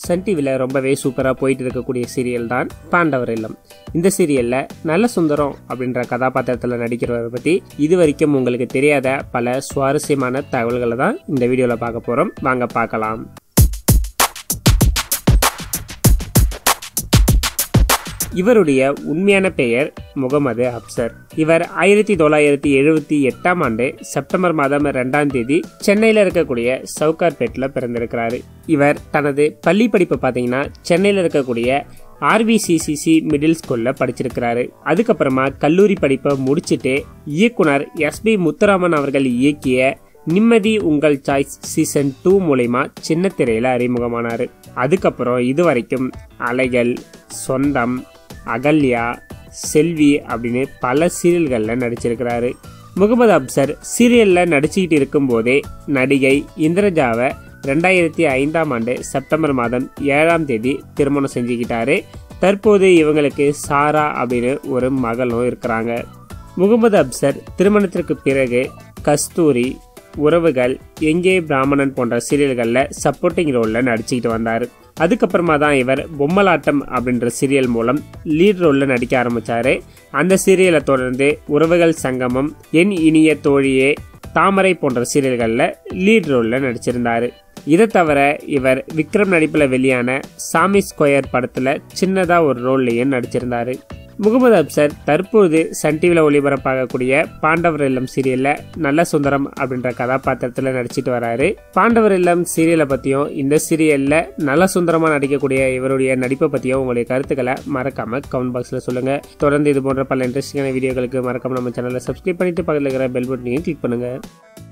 Sun டிவியில் ரொம்பவே சூப்பராக போயிட்டு இருக்கக்கூடிய சீரியல் தான் பாண்டவர் இல்லம் இந்த சீரியலில் நல்ல சுந்தரம் அப்படின்ற கதாபாத்திரத்தில் நடிக்கிறவரை பற்றி இது வரைக்கும் உங்களுக்கு தெரியாத பல சுவாரஸ்யமான தகவல்களை தான் இந்த வீடியோவில் பார்க்க போகிறோம் வாங்க பார்க்கலாம் இவருடைய உண்மையான பெயர் முகமது அப்சர் இவர் ஆயிரத்தி தொள்ளாயிரத்தி எழுபத்தி எட்டாம் ஆண்டு செப்டம்பர் மாதம் ரெண்டாம் தேதி சென்னையில் இருக்கக்கூடிய சவுகார்பேட்டில் பிறந்திருக்கிறாரு இவர் தனது பள்ளி படிப்பு பார்த்தீங்கன்னா சென்னையில் இருக்கக்கூடிய ஆர்பிசிசிசி மிடில் ஸ்கூல்ல படிச்சிருக்கிறாரு அதுக்கப்புறமா கல்லூரி படிப்பை முடிச்சுட்டு இயக்குனர் எஸ்பி முத்துராமன் அவர்கள் இயக்கிய நிம்மதி உங்கள் சாய்ஸ் சீசன் டூ மூலயமா சின்ன திரையில அறிமுகமானாரு அதுக்கப்புறம் இது வரைக்கும் அலைகள் சொந்தம் அகல்யா செல்வி அப்படின்னு பல சீரியல்களில் நடிச்சிருக்கிறாரு முகமது அப்சர் சீரியலில் நடிச்சுக்கிட்டு இருக்கும்போதே நடிகை இந்திரஜாவை ரெண்டாயிரத்தி ஐந்தாம் ஆண்டு செப்டம்பர் மாதம் ஏழாம் தேதி திருமணம் செஞ்சுக்கிட்டாரு தற்போது இவங்களுக்கு சாரா அப்படின்னு ஒரு மகளும் இருக்கிறாங்க முகமது அப்சர் திருமணத்திற்கு பிறகு கஸ்தூரி உறவுகள் எங்கே பிராமணன் போன்ற சீரியல்களில் சப்போர்ட்டிங் ரோலில் நடிச்சுக்கிட்டு வந்தார் அதுக்கப்புறமா தான் இவர் பொம்மலாட்டம் அப்படின்ற சீரியல் மூலம் லீட் ரோலில் நடிக்க ஆரம்பித்தார் அந்த சீரியலை தொடர்ந்து உறவுகள் சங்கமம் என் இனிய தோழியே தாமரை போன்ற சீரியல்களில் லீட் ரோலில் நடிச்சிருந்தார் இதை தவிர இவர் விக்ரம் நடிப்பில் வெளியான சாமி ஸ்கொயர் படத்தில் சின்னதாக ஒரு ரோல்லையும் நடிச்சிருந்தார் முகமது அப்சர் தற்போது சன் டிவியில் ஒளிபரப்பாகக்கூடிய பாண்டவர் இல்லம் சீரியலில் நல்ல சுந்தரம் அப்படின்ற கதாபாத்திரத்தில் நடிச்சிட்டு வராரு பாண்டவர் இல்லம் சீரியலை பற்றியும் இந்த சீரியலில் நல்ல சுந்தரமாக நடிக்கக்கூடிய இவருடைய நடிப்பை பற்றியும் உங்களுடைய கருத்துக்களை மறக்காம கமெண்ட் பாக்ஸில் சொல்லுங்கள் தொடர்ந்து இது போன்ற பல இன்ட்ரெஸ்டிங்கான வீடியோக்களுக்கு மறக்காம நம்ம சேனலை சப்ஸ்கிரைப் பண்ணிட்டு பக்கத்தில் இருக்கிற பெல் பட்டனையும் கிளிக் பண்ணுங்கள்